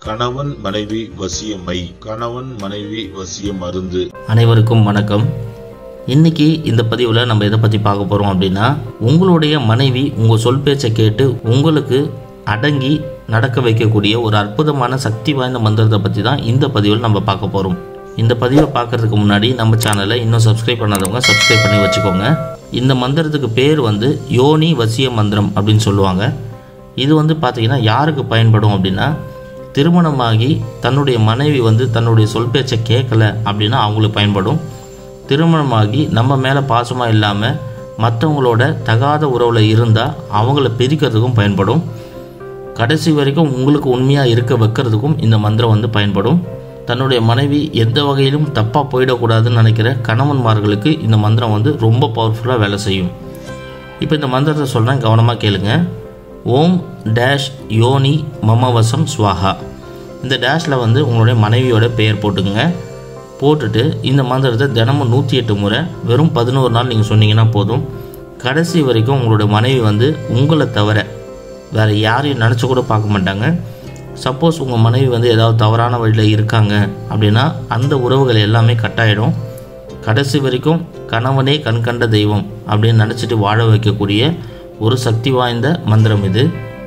கணவன் மனைவி வசியமை கணவன் மனைவி வசிய மருந்து அனைவருக்கும் வணக்கம் இன்னைக்கு இந்த பதிவில் நம்ம எதை பற்றி பார்க்க போகிறோம் அப்படின்னா உங்களுடைய மனைவி உங்கள் சொல் பேச்சை கேட்டு உங்களுக்கு அடங்கி நடக்க வைக்கக்கூடிய ஒரு அற்புதமான சக்தி வாய்ந்த மந்திரத்தை பற்றி தான் இந்த பதிவில் நம்ம பார்க்க போகிறோம் இந்த பதிவை பார்க்கறதுக்கு முன்னாடி நம்ம சேனலை இன்னும் சப்ஸ்கிரைப் பண்ணாதவங்க சப்ஸ்கிரைப் பண்ணி வச்சுக்கோங்க இந்த மந்திரத்துக்கு பேர் வந்து யோனி வசிய மந்திரம் அப்படின்னு சொல்லுவாங்க இது வந்து பார்த்தீங்கன்னா யாருக்கு பயன்படும் அப்படின்னா திருமணமாகி தன்னுடைய மனைவி வந்து தன்னுடைய சொல் பேச்சை கேட்கல அப்படின்னா அவங்களுக்கு பயன்படும் திருமணமாகி நம்ம மேலே பாசமாக இல்லாமல் மற்றவங்களோட தகாத உறவில் இருந்தால் அவங்கள பிரிக்கிறதுக்கும் பயன்படும் கடைசி வரைக்கும் உங்களுக்கு உண்மையாக இருக்க வைக்கிறதுக்கும் இந்த மந்திரம் வந்து பயன்படும் தன்னுடைய மனைவி எந்த வகையிலும் தப்பாக போயிடக்கூடாதுன்னு நினைக்கிற கணவன்மார்களுக்கு இந்த மந்திரம் வந்து ரொம்ப பவர்ஃபுல்லாக வேலை செய்யும் இப்போ இந்த மந்திரத்தை சொல்கிறேன் கவனமாக கேளுங்க ஓம் டேஷ் யோனி மமவசம் ஸ்வாஹா இந்த டேஷில் வந்து உங்களுடைய மனைவியோட பெயர் போட்டுங்க போட்டுட்டு இந்த மந்திரத்தை தினமும் நூற்றி எட்டு முறை வெறும் பதினோரு நாள் நீங்கள் சொன்னீங்கன்னா போதும் கடைசி வரைக்கும் உங்களுடைய மனைவி வந்து உங்களை தவிர வேறு யாரையும் நினச்சி கூட பார்க்க மாட்டாங்க சப்போஸ் உங்கள் மனைவி வந்து ஏதாவது தவறான வழியில் இருக்காங்க அப்படின்னா அந்த உறவுகள் எல்லாமே கட்டாயிடும் கடைசி வரைக்கும் கணவனே கண்கண்ட தெய்வம் அப்படின்னு நினச்சிட்டு வாழ வைக்கக்கூடிய ஒரு சக்தி வாய்ந்த மந்திரம் இது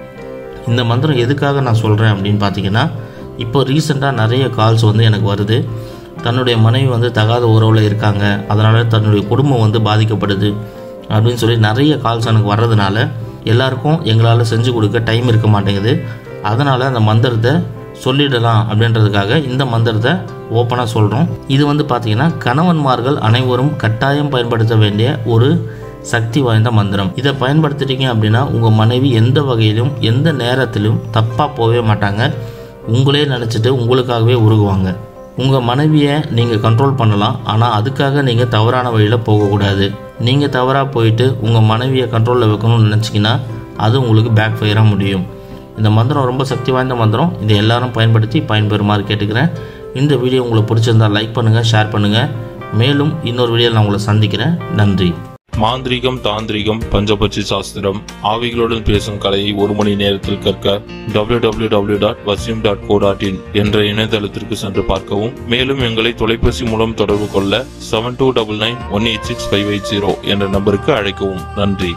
இந்த மந்திரம் எதுக்காக நான் சொல்கிறேன் அப்படின்னு பார்த்தீங்கன்னா இப்போ ரீசெண்டாக நிறைய கால்ஸ் வந்து எனக்கு வருது தன்னுடைய மனைவி வந்து தகாத உறவில் இருக்காங்க அதனால் தன்னுடைய குடும்பம் வந்து பாதிக்கப்படுது அப்படின்னு சொல்லி நிறைய கால்ஸ் எனக்கு வர்றதுனால எல்லாருக்கும் எங்களால் செஞ்சு கொடுக்க டைம் இருக்க மாட்டேங்குது அதனால் அந்த மந்திரத்தை சொல்லிடலாம் அப்படின்றதுக்காக இந்த மந்திரத்தை ஓப்பனாக சொல்கிறோம் இது வந்து பார்த்தீங்கன்னா கணவன்மார்கள் அனைவரும் கட்டாயம் பயன்படுத்த வேண்டிய ஒரு சக்தி வாய்ந்த மந்திரம் இதை பயன்படுத்திட்டீங்க அப்படின்னா உங்கள் மனைவி எந்த வகையிலும் எந்த நேரத்திலும் தப்பாக போகவே மாட்டாங்க உங்களே நினச்சிட்டு உங்களுக்காகவே உருகுவாங்க உங்கள் மனைவியை நீங்கள் கண்ட்ரோல் பண்ணலாம் ஆனால் அதுக்காக நீங்கள் தவறான வழியில் போகக்கூடாது நீங்கள் தவறாக போயிட்டு உங்கள் மனைவியை கண்ட்ரோலில் வைக்கணும்னு நினச்சிங்கன்னா அது உங்களுக்கு பேக் ஃபயராக முடியும் இந்த மந்திரம் ரொம்ப சக்தி வாய்ந்த மந்திரம் இதை எல்லாரும் பயன்படுத்தி பயன்பெறுமாறு கேட்டுக்கிறேன் இந்த வீடியோ உங்களுக்கு பிடிச்சிருந்தா லைக் பண்ணுங்கள் ஷேர் பண்ணுங்கள் மேலும் இன்னொரு வீடியோவில் நான் உங்களை சந்திக்கிறேன் நன்றி மாந்திரிகம் தாந்திரிகம் பஞ்சபட்சி சாஸ்திரம் ஆவிகளுடன் பேசும் கலையை ஒரு மணி நேரத்தில் கற்க www.vasim.co.in டாட் வசியம் டாட் கோ டாட் இன் என்ற இணையதளத்திற்கு சென்று பார்க்கவும் மேலும் எங்களை தொலைபேசி மூலம் தொடர்பு கொள்ள seven two double nine one eight six five eight zero என்ற நம்பருக்கு அழைக்கவும் நன்றி